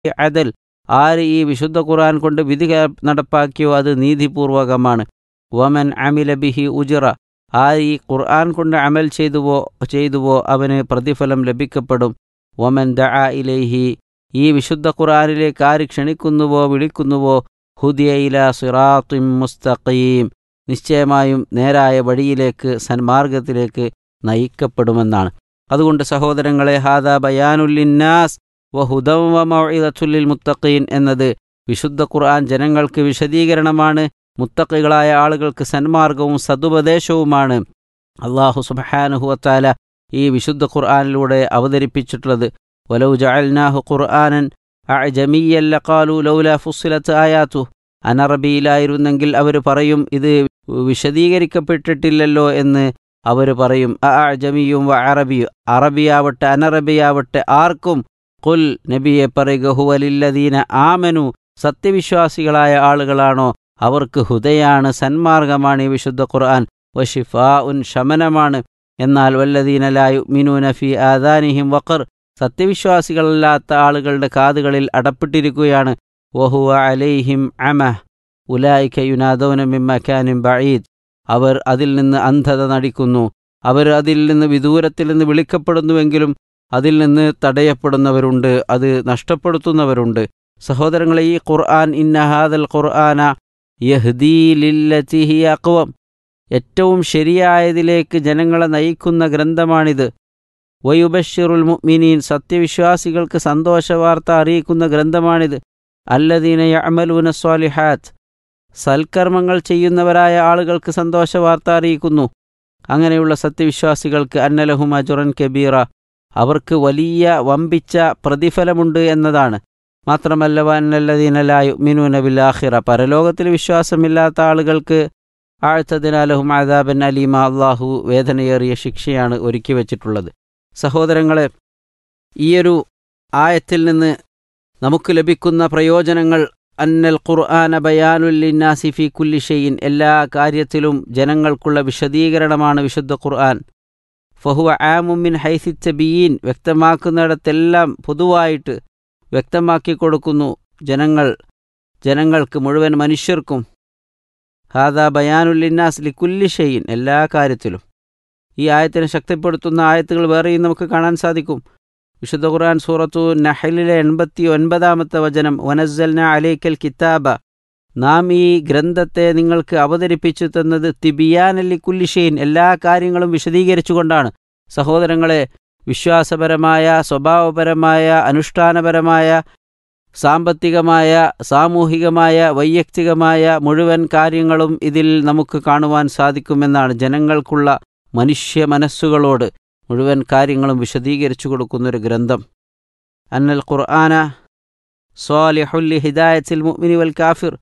അദൽ ആര് ഈ വിശുദ്ധ ഖുർആൻ കൊണ്ട് വിധി ക- നടപ്പാക്കിയോ അത് നീതിപൂർവകമാണ് വമൻ അമില ബിഹി ഉജിറ ആര് ഈ ഖുർആൻ കൊണ്ട് അമൽ ചെയ്തുവോ ചെയ്തുവോ അവന് പ്രതിഫലം ലഭിക്കപ്പെടും വമൻ ദഅ ഇലൈഹി ഈ വിശുദ്ധ ഖുർആനിലേക്ക് ആര് ക്ഷണിക്കുന്നുവോ വിളിക്കുന്നുവോ ഹുദിയ ഇല സിറാത്തും മുസ്തഖീം നിശ്ചയമായും നേരായ വഴിയിലേക്ക് സന്മാർഗത്തിലേക്ക് നയിക്കപ്പെടുമെന്നാണ് അതുകൊണ്ട് സഹോദരങ്ങളെ ഹാദ ബയാനുല്ലിന്നാസ് വഹുദം വമഇദത്തുല്ലിൽ മുത്തഖീൻ എന്നത് വിശുദ്ധ ഖുർആൻ ജനങ്ങൾക്ക് വിശദീകരണമാണ് മുത്തഖികളായ ആളുകൾക്ക് സന്മാർഗവും സതുപദേശവുമാണ് അള്ളാഹു സുബ്ഹാനഹു വതആല ഈ വിശുദ്ധ ഖുർആനിലൂടെ അവതരിപ്പിച്ചിട്ടുള്ളത് വലൗ ജഅൽനാഹു ഖുർആനൻ അഅജമിയ്യൻ ലഖാലു ലൗലാ ഫുസ്സിലത്ത് ആയാതു അനറബിയിലായിരുന്നെങ്കിൽ അവർ പറയും ഇത് വിശദീകരിക്കപ്പെട്ടിട്ടില്ലല്ലോ എന്ന് അവർ പറയും അഅജമിയും വ അറബിയും അറബിയാവട്ടെ അനറബിയാവട്ടെ ആർക്കും കുൽ നബിയെ പറയുക ഹുവലില്ലദീന ആമനു സത്യവിശ്വാസികളായ ആളുകളാണോ അവർക്ക് ഹുദയാണ് സന്മാർഗമാണ് ഈ വിശുദ്ധ ഖുർആൻ വഷിഫാ ഉൻ ശമനമാണ് എന്നാൽ വല്ലദീനലായു മിനൂന ഫി ആദാനിഹിം വഖർ സത്യവിശ്വാസികളല്ലാത്ത ആളുകളുടെ കാതുകളിൽ അടപ്പെട്ടിരിക്കുകയാണ് വഹുവ അലൈഹിം അമ ഉലായിക്ക യുനാദൗന മിമ്മക്കാനും ബഈദ് അവർ അതിൽ നിന്ന് അന്ധത നടിക്കുന്നു അവർ അതിൽ നിന്ന് വിദൂരത്തിൽ നിന്ന് വിളിക്കപ്പെടുന്നുവെങ്കിലും അതിൽ നിന്ന് തടയപ്പെടുന്നവരുണ്ട് അത് നഷ്ടപ്പെടുത്തുന്നവരുണ്ട് സഹോദരങ്ങളെ ഈ ഖുർആൻ ഇന്നഹാദൽ ഖുർആന യഹ്ദീ ലില്ലത്തി ഹി അക്വം ഏറ്റവും ശരിയായതിലേക്ക് ജനങ്ങളെ നയിക്കുന്ന ഗ്രന്ഥമാണിത് വയുബഷിറുൽ മുഅ്മിനീൻ സത്യവിശ്വാസികൾക്ക് സന്തോഷവാർത്ത അറിയിക്കുന്ന ഗ്രന്ഥമാണിത് അല്ലദീന യഅമലൂന സ്വാലിഹാത്ത് സൽക്കർമ്മങ്ങൾ ചെയ്യുന്നവരായ ആളുകൾക്ക് സന്തോഷവാർത്ത അറിയിക്കുന്നു അങ്ങനെയുള്ള സത്യവിശ്വാസികൾക്ക് അന്നലഹും അജുറൻ കബീറ അവർക്ക് വലിയ വമ്പിച്ച പ്രതിഫലമുണ്ട് എന്നതാണ് മാത്രമല്ല വന്നല്ലദീനലായു മിനൂന ബിലാഹിറ പരലോകത്തിൽ വിശ്വാസമില്ലാത്ത ആളുകൾക്ക് ആഴ്ത്തതിനാലഹും ആദാബൻ അലീമ അള്ളാഹു വേദനയേറിയ ശിക്ഷയാണ് ഒരുക്കി വച്ചിട്ടുള്ളത് സഹോദരങ്ങളെ ഈയൊരു ആയത്തിൽ നിന്ന് നമുക്ക് ലഭിക്കുന്ന പ്രയോജനങ്ങൾ അന്നൽ ഖുർആന ബയാനുല്ലിന്നാസി ഫി കുല്ലി ഷെയ്യിൻ എല്ലാ കാര്യത്തിലും ജനങ്ങൾക്കുള്ള വിശദീകരണമാണ് വിശുദ്ധ ഖുർആൻ ഫഹുവ ആമുമിൻ ഹൈസിത്തബിയീൻ വ്യക്തമാക്കുന്നിടത്തെല്ലാം പൊതുവായിട്ട് വ്യക്തമാക്കി കൊടുക്കുന്നു ജനങ്ങൾ ജനങ്ങൾക്ക് മുഴുവൻ മനുഷ്യർക്കും ഹാദാ ബയാനുല്ലിന്നാസ് ലിക്കുല്ലി ഷെയ്യിൻ എല്ലാ കാര്യത്തിലും ഈ ആയത്തിനെ ശക്തിപ്പെടുത്തുന്ന ആയത്തുകൾ വേറെയും നമുക്ക് കാണാൻ സാധിക്കും വിശുദ്ധ ഖുർആൻ സൂറത്തു നഹലിലെ എൺപത്തി ഒൻപതാമത്തെ വചനം വനസ്സൽന അലൈക്കൽ കിതാബ നാം ഈ ഗ്രന്ഥത്തെ നിങ്ങൾക്ക് അവതരിപ്പിച്ചു തന്നത് തിബിയാനല്ലി കുല്ലിഷെയിൻ എല്ലാ കാര്യങ്ങളും വിശദീകരിച്ചുകൊണ്ടാണ് സഹോദരങ്ങളെ വിശ്വാസപരമായ സ്വഭാവപരമായ അനുഷ്ഠാനപരമായ സാമ്പത്തികമായ സാമൂഹികമായ വൈയക്തികമായ മുഴുവൻ കാര്യങ്ങളും ഇതിൽ നമുക്ക് കാണുവാൻ സാധിക്കുമെന്നാണ് ജനങ്ങൾക്കുള്ള മനുഷ്യ മനസ്സുകളോട് മുഴുവൻ കാര്യങ്ങളും വിശദീകരിച്ചു കൊടുക്കുന്നൊരു ഗ്രന്ഥം അന്നൽ ഖുർആന സ്വാലിഹുല്ലി ഹിദായത്തിൽ മുഅ്മിനി വൽ കാഫിർ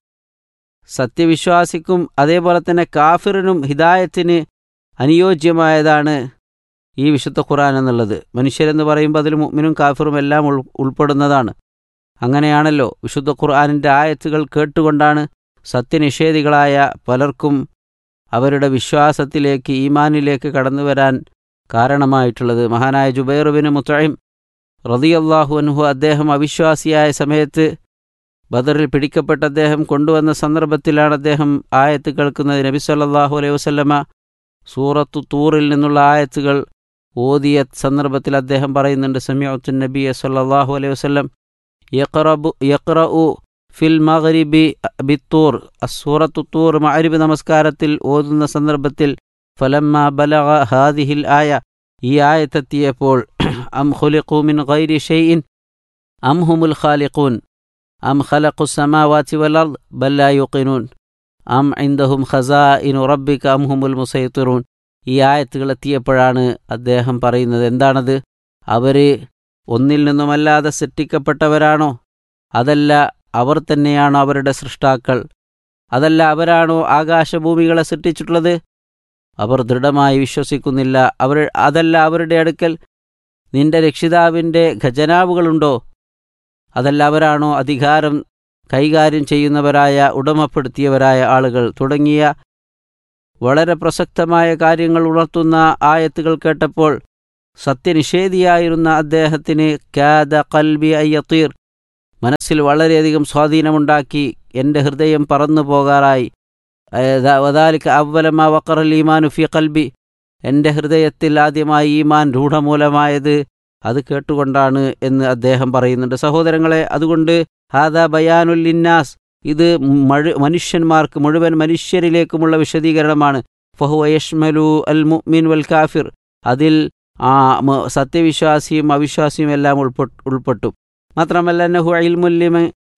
സത്യവിശ്വാസിക്കും അതേപോലെ തന്നെ കാഫിറിനും ഹിദായത്തിന് അനുയോജ്യമായതാണ് ഈ വിശുദ്ധ ഖുർആൻ എന്നുള്ളത് മനുഷ്യരെന്ന് പറയുമ്പോൾ അതിൽ മുഅ്മിനും കാഫിറും എല്ലാം ഉൾ ഉൾപ്പെടുന്നതാണ് അങ്ങനെയാണല്ലോ വിശുദ്ധ ഖുർആാനിൻ്റെ ആയത്തുകൾ കേട്ടുകൊണ്ടാണ് സത്യനിഷേധികളായ പലർക്കും അവരുടെ വിശ്വാസത്തിലേക്ക് ഈമാനിലേക്ക് കടന്നു വരാൻ കാരണമായിട്ടുള്ളത് മഹാനായ ജുബൈറുബിന് മുത്തഴിം റതിയല്ലാഹു അൻഹു അദ്ദേഹം അവിശ്വാസിയായ സമയത്ത് ബദറിൽ പിടിക്കപ്പെട്ട അദ്ദേഹം കൊണ്ടുവന്ന സന്ദർഭത്തിലാണ് അദ്ദേഹം ആയത്ത് കേൾക്കുന്നത് നബി സല്ലല്ലാഹു അലൈഹി വസല്ലമ സൂറത്തു തൂറിൽ നിന്നുള്ള ആയത്തുകൾ ഓതിയ സന്ദർഭത്തിൽ അദ്ദേഹം പറയുന്നുണ്ട് സമീഅത്തു നബി സല്ലല്ലാഹു അലൈഹി വസല്ലം യഖറബു യഖറഉ ഫിൽ മഗ്രിബി ബിത്തൂർ അസൂറത്തു തൂർ മഅരിബ് നമസ്കാരത്തിൽ ഓതുന്ന സന്ദർഭത്തിൽ ഫലമ്മ ബലഗ ഹാദിഹിൽ ആയ ഈ ആയത്തെത്തിയപ്പോൾ അം ഖുലിഖു മിൻ ഗൈരി ഷെയ്ഇൻ അം ഹുമുൽ ഖാലിഖൂൻ അം ഖലഖു സമാവാതി വൽ അർദ് ബൽ ലാ യുഖിനൂൻ അം ഇൻദഹും ഖസാഇനു റബ്ബിക അം ഹുമുൽ മുസൈത്തിറൂൻ ഈ ആയത്തുകൾ എത്തിയപ്പോഴാണ് അദ്ദേഹം പറയുന്നത് എന്താണത് അവർ ഒന്നിൽ നിന്നുമല്ലാതെ സൃഷ്ടിക്കപ്പെട്ടവരാണോ അതല്ല അവർ തന്നെയാണോ അവരുടെ സൃഷ്ടാക്കൾ അതല്ല അവരാണോ ആകാശഭൂമികളെ സൃഷ്ടിച്ചിട്ടുള്ളത് അവർ ദൃഢമായി വിശ്വസിക്കുന്നില്ല അവർ അതല്ല അവരുടെ അടുക്കൽ നിന്റെ രക്ഷിതാവിൻ്റെ ഖജനാവുകളുണ്ടോ അതല്ല അവരാണോ അധികാരം കൈകാര്യം ചെയ്യുന്നവരായ ഉടമപ്പെടുത്തിയവരായ ആളുകൾ തുടങ്ങിയ വളരെ പ്രസക്തമായ കാര്യങ്ങൾ ഉണർത്തുന്ന ആയത്തുകൾ കേട്ടപ്പോൾ സത്യനിഷേധിയായിരുന്ന അദ്ദേഹത്തിന് ക്യാദ കൽബി അയ്യത്തീർ മനസ്സിൽ വളരെയധികം സ്വാധീനമുണ്ടാക്കി എൻ്റെ ഹൃദയം പറന്നു പോകാറായി വദാലിക്ക് അവലമാ വക്കറൽ ഈമാനു ഫി കൽബി എൻ്റെ ഹൃദയത്തിൽ ആദ്യമായി ഈമാൻ രൂഢമൂലമായത് അത് കേട്ടുകൊണ്ടാണ് എന്ന് അദ്ദേഹം പറയുന്നുണ്ട് സഹോദരങ്ങളെ അതുകൊണ്ട് ഹാദ ബയാനുൽ ഇന്നാസ് ഇത് മഴ മനുഷ്യന്മാർക്ക് മുഴുവൻ മനുഷ്യരിലേക്കുമുള്ള വിശദീകരണമാണ് ഫഹു യഷ്മലു അൽ മുഅ്മിൻ വൽ കാഫിർ അതിൽ ആ സത്യവിശ്വാസിയും അവിശ്വാസിയും എല്ലാം ഉൾപ്പെട്ടു ഉൾപ്പെട്ടു മാത്രമല്ല നഹു അയിൽമുല്യമ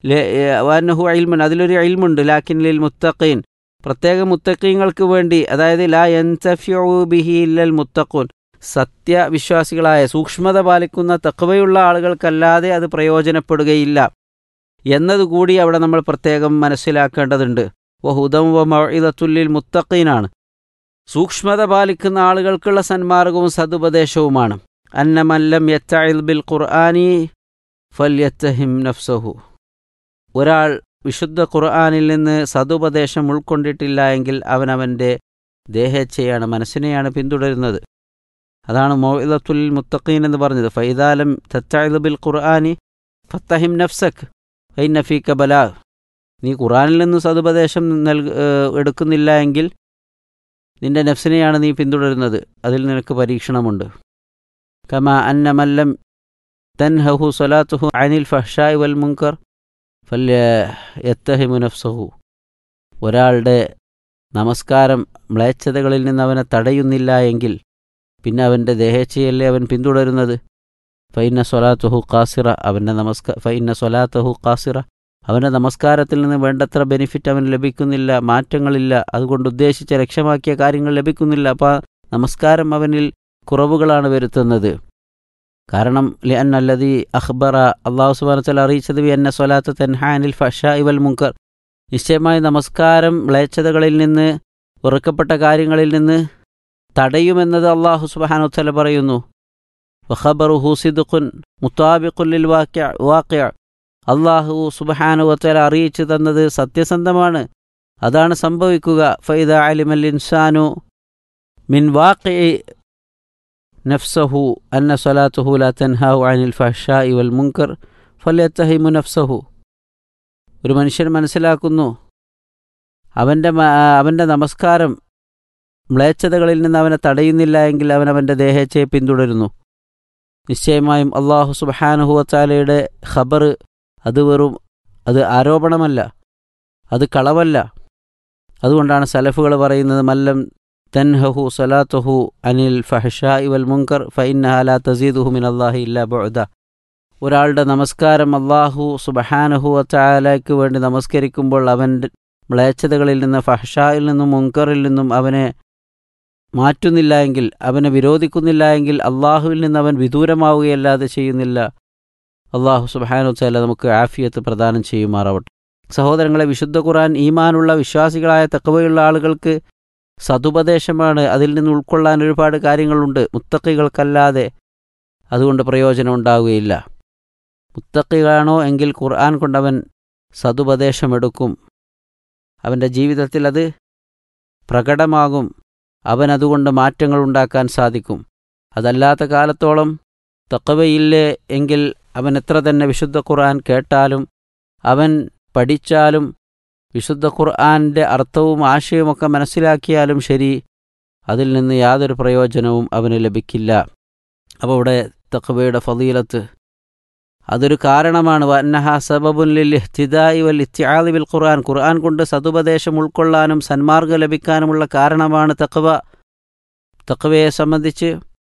നഹു അയിൽമുൻ അതിലൊരു അയിൽമുണ്ട് ലാക്കിൻ ലിൽ മുത്തഖീൻ പ്രത്യേക മുത്തക്കീങ്ങൾക്ക് വേണ്ടി അതായത് ലാ എൻസഫ്യൂ ബിഹി ഇല്ലൽ മുത്തഖൂൻ സത്യവിശ്വാസികളായ സൂക്ഷ്മത പാലിക്കുന്ന തക്കവയുള്ള ആളുകൾക്കല്ലാതെ അത് പ്രയോജനപ്പെടുകയില്ല എന്നതുകൂടി അവിടെ നമ്മൾ പ്രത്യേകം മനസ്സിലാക്കേണ്ടതുണ്ട് വഹുദം വ മഇദത്തുല്ലിൽ മുത്തഖീനാണ് സൂക്ഷ്മത പാലിക്കുന്ന ആളുകൾക്കുള്ള സന്മാർഗവും സതുപദേശവുമാണ് അന്നമല്ലം യത്തഇൽ ബിൽ ഖുർആാനി ഫല്യത്തഹിം നഫ്സഹു ഒരാൾ വിശുദ്ധ ഖുർആാനിൽ നിന്ന് സതുപദേശം ഉൾക്കൊണ്ടിട്ടില്ല എങ്കിൽ അവനവൻ്റെ ദേഹേച്ഛയാണ് മനസ്സിനെയാണ് പിന്തുടരുന്നത് അതാണ് മൗഇദത്തുൽ മുത്തഖീൻ എന്ന് പറഞ്ഞത് ഫൈദാലം തത്തഇദ് ബിൽ ഖുർആാനി ഫത്തഹിം നഫ്സക് ഐ നഫീക ബലാ നീ ഖുർആാനിൽ നിന്ന് സതുപദേശം നൽക എടുക്കുന്നില്ല എങ്കിൽ നിന്റെ നഫ്സിനെയാണ് നീ പിന്തുടരുന്നത് അതിൽ നിനക്ക് പരീക്ഷണമുണ്ട് കമ അന്നമല്ലം തൻഹഹു സലാത്തുഹു അനിൽ ഫഹ്ഷായ് വൽ മുങ്കർ ഫല്യ യത്തഹിമു നഫ്സഹു ഒരാളുടെ നമസ്കാരം മ്ലേച്ഛതകളിൽ നിന്ന് അവനെ തടയുന്നില്ല എങ്കിൽ പിന്നെ അവൻ്റെ ദേഹേച്ഛയല്ലേ അവൻ പിന്തുടരുന്നത് ഫൈന സ്വലാത്തുഹു കാസിറ അവൻ്റെ നമസ്കാര ഫൈന സ്വലാത്തുഹു കാസിറ അവൻ്റെ നമസ്കാരത്തിൽ നിന്ന് വേണ്ടത്ര ബെനിഫിറ്റ് അവന് ലഭിക്കുന്നില്ല മാറ്റങ്ങളില്ല അതുകൊണ്ട് ഉദ്ദേശിച്ച ലക്ഷ്യമാക്കിയ കാര്യങ്ങൾ ലഭിക്കുന്നില്ല അപ്പോൾ നമസ്കാരം അവനിൽ കുറവുകളാണ് വരുത്തുന്നത് കാരണം ലിഅൻ അല്ലതി അഖ്ബറ അള്ളാഹു സുബാനത്തല അറിയിച്ചത് വി എന്ന സ്വലാത്ത് തെൻഹാനിൽ ഫഷ ഇവൽ മുങ്കർ നിശ്ചയമായി നമസ്കാരം മ്ലേച്ഛതകളിൽ നിന്ന് വെറുക്കപ്പെട്ട കാര്യങ്ങളിൽ നിന്ന് തടയുമെന്നത് അള്ളാഹു സുബാനുത്തല പറയുന്നു വഖബറു ഹൂസിദുഖുൻ മുത്താബിഖുല്ലിൽ വാക്യ വാക്യ അള്ളാഹു സുബഹാനുവത്തല അറിയിച്ചു തന്നത് സത്യസന്ധമാണ് അതാണ് സംഭവിക്കുക ഫൈദ അലിമൽ ഇൻസാനു മിൻ വാക്കി നഫ്സഹു അന്ന സ്വലാത്തുഹു ലാ തൻഹാഹു അനിൽ ഫഹ്ഷായി വൽ മുങ്കർ ഫലത്തഹിമു നഫ്സഹു ഒരു മനുഷ്യൻ മനസ്സിലാക്കുന്നു അവൻ്റെ അവൻ്റെ നമസ്കാരം മ്ലേച്ഛതകളിൽ നിന്ന് അവനെ തടയുന്നില്ല എങ്കിൽ അവൻ അവൻ്റെ ദേഹേച്ഛയെ പിന്തുടരുന്നു നിശ്ചയമായും അള്ളാഹു സുബഹാനുഹുവത്താലയുടെ ഖബർ അത് വെറും അത് ആരോപണമല്ല അത് കളവല്ല അതുകൊണ്ടാണ് സലഫുകൾ പറയുന്നത് മല്ലം തൻഹഹു സലാത്തുഹു അനിൽ ഫഹ്ഷാ വൽ മുങ്കർ ഫൈനഹല തസീദുഹു മിൻ അള്ളാഹി ഇല്ല ബുഅദ ഒരാളുടെ നമസ്കാരം അള്ളാഹു സുബഹാനഹുവത്താലയ്ക്ക് വേണ്ടി നമസ്കരിക്കുമ്പോൾ അവൻ്റെ മ്ലേച്ഛതകളിൽ നിന്ന് ഫഹ്ഷായിൽ നിന്നും മുങ്കറിൽ നിന്നും അവനെ മാറ്റുന്നില്ല എങ്കിൽ അവനെ വിരോധിക്കുന്നില്ല എങ്കിൽ അള്ളാഹുവിൽ നിന്ന് അവൻ വിദൂരമാവുകയല്ലാതെ ചെയ്യുന്നില്ല അള്ളാഹു സുബാനുത്താല നമുക്ക് ആഫിയത്ത് പ്രദാനം ചെയ്യുമാറാവട്ടെ സഹോദരങ്ങളെ വിശുദ്ധ ഖുർആൻ ഈമാനുള്ള വിശ്വാസികളായ തക്കവയുള്ള ആളുകൾക്ക് സതുപദേശമാണ് അതിൽ നിന്ന് ഉൾക്കൊള്ളാൻ ഒരുപാട് കാര്യങ്ങളുണ്ട് മുത്തക്കികൾക്കല്ലാതെ അതുകൊണ്ട് പ്രയോജനം ഉണ്ടാവുകയില്ല മുത്തക്കികളാണോ എങ്കിൽ ഖുർആൻ കൊണ്ടവൻ സതുപദേശമെടുക്കും അവൻ്റെ ജീവിതത്തിൽ അത് പ്രകടമാകും അവൻ അതുകൊണ്ട് മാറ്റങ്ങൾ ഉണ്ടാക്കാൻ സാധിക്കും അതല്ലാത്ത കാലത്തോളം തക്കവയില്ലേ എങ്കിൽ അവൻ എത്ര തന്നെ വിശുദ്ധ ഖുർആൻ കേട്ടാലും അവൻ പഠിച്ചാലും വിശുദ്ധ ഖുർആൻ്റെ അർത്ഥവും ആശയവുമൊക്കെ മനസ്സിലാക്കിയാലും ശരി അതിൽ നിന്ന് യാതൊരു പ്രയോജനവും അവന് ലഭിക്കില്ല അപ്പോൾ ഇവിടെ തഖബയുടെ ഫതീലത്ത് അതൊരു കാരണമാണ് വന്നഹ സബബുല്ലിൽ ഇഹ്തിദായി വൽ ഇത്തിയാദി ബിൽ ഖുർആൻ ഖുർആൻ കൊണ്ട് സതുപദേശം ഉൾക്കൊള്ളാനും സന്മാർഗം ലഭിക്കാനുമുള്ള കാരണമാണ് തഖവ തഖവയെ സംബന്ധിച്ച്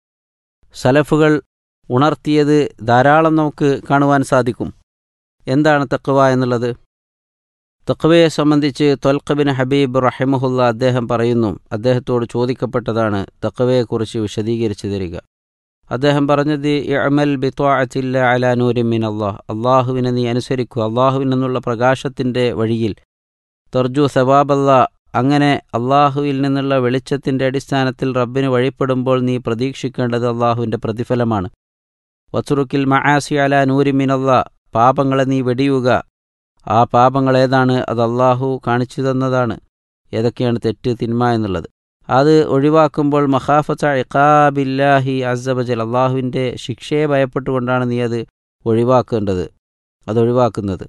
സലഫുകൾ ഉണർത്തിയത് ധാരാളം നമുക്ക് കാണുവാൻ സാധിക്കും എന്താണ് തഖവ എന്നുള്ളത് തഖവയെ സംബന്ധിച്ച് തൊൽഖബിൻ ഹബീബ് റഹിമഹുല്ല അദ്ദേഹം പറയുന്നു അദ്ദേഹത്തോട് ചോദിക്കപ്പെട്ടതാണ് തഖവയെക്കുറിച്ച് വിശദീകരിച്ചു തരിക അദ്ദേഹം പറഞ്ഞത് ഇഅമൽ ബിത്വാഅത്തില്ല അലാ നൂരി മിൻ അള്ളാഹ് അള്ളാഹുവിനെ നീ അനുസരിക്കുക അള്ളാഹുവിൽ നിന്നുള്ള പ്രകാശത്തിൻ്റെ വഴിയിൽ തർജു സവാബല്ല അങ്ങനെ അള്ളാഹുവിൽ നിന്നുള്ള വെളിച്ചത്തിൻ്റെ അടിസ്ഥാനത്തിൽ റബ്ബിന് വഴിപ്പെടുമ്പോൾ നീ പ്രതീക്ഷിക്കേണ്ടത് അള്ളാഹുവിൻ്റെ പ്രതിഫലമാണ് വസുറുക്കിൽ മആസി അലാ നൂരി മിൻ അള്ളാഹ് പാപങ്ങളെ നീ വെടിയുക ആ പാപങ്ങൾ ഏതാണ് അത് അള്ളാഹു കാണിച്ചു തന്നതാണ് ഏതൊക്കെയാണ് തെറ്റ് തിന്മ എന്നുള്ളത് അത് ഒഴിവാക്കുമ്പോൾ മഹാഫത്ത ഇഖാബില്ലാഹി അസബജൽ അള്ളാഹുവിൻ്റെ ശിക്ഷയെ ഭയപ്പെട്ടുകൊണ്ടാണ് നീ അത് ഒഴിവാക്കേണ്ടത് അതൊഴിവാക്കുന്നത്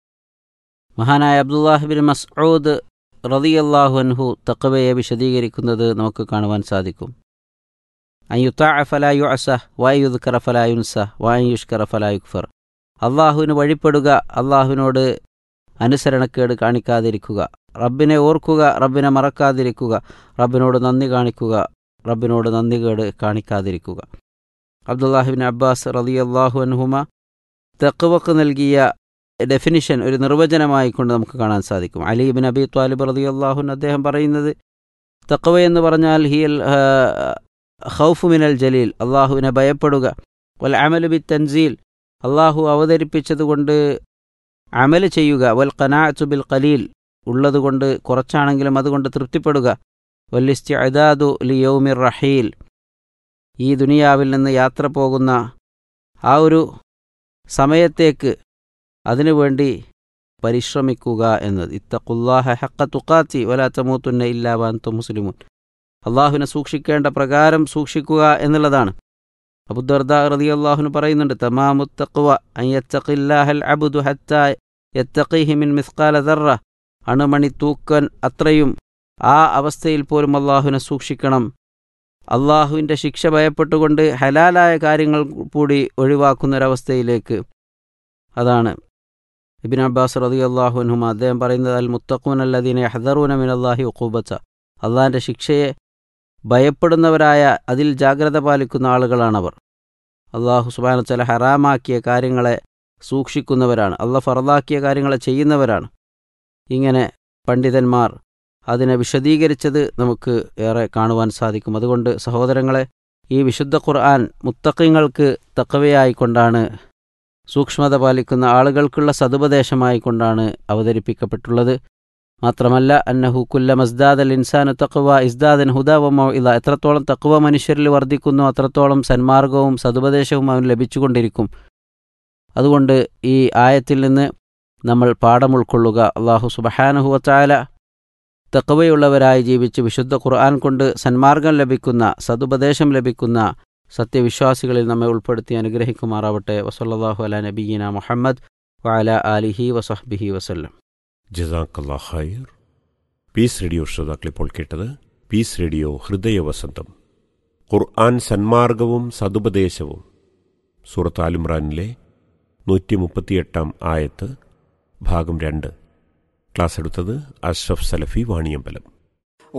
മഹാനായ അബ്ദുല്ലാഹിബിൻ മസ്ഊദ് റതിയല്ലാഹു അൻഹു തക്കവയെ വിശദീകരിക്കുന്നത് നമുക്ക് കാണുവാൻ സാധിക്കും അയ്യുത്താ ഫലായു അസ വായുദ്കറ ഫലായുൻസ വായുഷ്കറ ഫലായുക്ഫർ അള്ളാഹുവിന് വഴിപ്പെടുക അള്ളാഹുവിനോട് അനുസരണക്കേട് കാണിക്കാതിരിക്കുക റബ്ബിനെ ഓർക്കുക റബ്ബിനെ മറക്കാതിരിക്കുക റബ്ബിനോട് നന്ദി കാണിക്കുക റബ്ബിനോട് നന്ദികേട് കാണിക്കാതിരിക്കുക അബ്ദുല്ലാഹിബിൻ അബ്ബാസ് റതി അള്ളാഹു അൻഹുമ തെക്കുവക്ക് നൽകിയ ഡെഫിനിഷൻ ഒരു നിർവചനമായി കൊണ്ട് നമുക്ക് കാണാൻ സാധിക്കും അലീബിൻ അബി ത്വാലിബ് റതി അള്ളാഹുൻ അദ്ദേഹം പറയുന്നത് തക്കവ എന്ന് പറഞ്ഞാൽ ഹിയൽ ഖൗഫു മിനൽ ജലീൽ അള്ളാഹുവിനെ ഭയപ്പെടുക വൽ അമലു ബി തൻസീൽ അള്ളാഹു അവതരിപ്പിച്ചതുകൊണ്ട് അമല് ചെയ്യുക വൽ ഖനാഅത്തു ബിൽ ഖലീൽ ഉള്ളതുകൊണ്ട് കുറച്ചാണെങ്കിലും അതുകൊണ്ട് തൃപ്തിപ്പെടുക വല്ലിസ്തി അദാദു ലിയൗമിർ റഹീൽ ഈ ദുനിയാവിൽ നിന്ന് യാത്ര പോകുന്ന ആ ഒരു സമയത്തേക്ക് അതിനുവേണ്ടി പരിശ്രമിക്കുക എന്നത് ഇത്തഖുല്ലാഹ ഹക്ക തുക്കാത്തി വലാ തമൂത്തുന്ന ഇല്ലാ വാന്തു മുസ്ലിമുൻ അള്ളാഹുവിനെ സൂക്ഷിക്കേണ്ട പ്രകാരം സൂക്ഷിക്കുക എന്നുള്ളതാണ് അബുദർദ റതി അള്ളാഹുന് പറയുന്നുണ്ട് തമാമുത്തഖ്വ അയ്യത്തഖില്ലാഹൽ അബുദു ഹത്ത യത്തഖീഹി മിൻ മിസ്കാല ദർറ അണുമണി തൂക്കൻ അത്രയും ആ അവസ്ഥയിൽ പോലും അള്ളാഹുവിനെ സൂക്ഷിക്കണം അള്ളാഹുവിൻ്റെ ശിക്ഷ ഭയപ്പെട്ടുകൊണ്ട് ഹലാലായ കാര്യങ്ങൾ കൂടി ഒഴിവാക്കുന്നൊരവസ്ഥയിലേക്ക് അതാണ് ഇബിൻ അബ്ബാസ് റതി അള്ളാഹുനുമ അദ്ദേഹം പറയുന്നത് അൽ മുത്തഖൂൻ അല്ലദീനെ ഹദറൂന മിൻ അള്ളാഹി ഉക്കൂബച്ച അള്ളാഹിൻ്റെ ശിക്ഷയെ ഭയപ്പെടുന്നവരായ അതിൽ ജാഗ്രത പാലിക്കുന്ന ആളുകളാണവർ അള്ളാഹു സുബാന ചില ഹറാമാക്കിയ കാര്യങ്ങളെ സൂക്ഷിക്കുന്നവരാണ് അള്ളാഹ് ഫറദാക്കിയ കാര്യങ്ങളെ ചെയ്യുന്നവരാണ് ഇങ്ങനെ പണ്ഡിതന്മാർ അതിനെ വിശദീകരിച്ചത് നമുക്ക് ഏറെ കാണുവാൻ സാധിക്കും അതുകൊണ്ട് സഹോദരങ്ങളെ ഈ വിശുദ്ധ ഖുർആൻ മുത്തക്കിങ്ങൾക്ക് തക്കവയായിക്കൊണ്ടാണ് സൂക്ഷ്മത പാലിക്കുന്ന ആളുകൾക്കുള്ള സതുപദേശമായി കൊണ്ടാണ് അവതരിപ്പിക്കപ്പെട്ടുള്ളത് മാത്രമല്ല അന്നഹു കുല്ല മസ്ദാദ് അൽ ഇൻസാനു തക്വ ഇസ്ദാദൻ ഹുദാവമോ ഇല്ല എത്രത്തോളം തക്വ മനുഷ്യരിൽ വർദ്ധിക്കുന്നു അത്രത്തോളം സന്മാർഗവും സതുപദേശവും അവന് ലഭിച്ചുകൊണ്ടിരിക്കും അതുകൊണ്ട് ഈ ആയത്തിൽ നിന്ന് നമ്മൾ പാഠം ഉൾക്കൊള്ളുക അള്ളാഹു സുബഹാനുഹുവത്തായ തക്കവയുള്ളവരായി ജീവിച്ച് വിശുദ്ധ ഖുർആൻ കൊണ്ട് സന്മാർഗം ലഭിക്കുന്ന സതുപദേശം ലഭിക്കുന്ന സത്യവിശ്വാസികളിൽ നമ്മെ ഉൾപ്പെടുത്തി അനുഗ്രഹിക്കുമാറാവട്ടെ വസല്ലാഹു അല നബീന മുഹമ്മദ് വഅല ആലിഹി വസഹ്ബിഹി വസല്ലം ജസാക്കല്ലാ ഖൈർ പീസ് റേഡിയോ ശ്രോതാക്കൾ ഇപ്പോൾ കേട്ടത് പീസ് റേഡിയോ ഹൃദയവസന്തം ഖുർആൻ സന്മാർഗവും സതുപദേശവും സൂറത്ത് ആലിമ്രാനിലെ നൂറ്റി മുപ്പത്തിയെട്ടാം ആയത്ത് ഭാഗം രണ്ട് ക്ലാസ് എടുത്തത് അഷ്റഫ് സലഫി വാണിയമ്പലം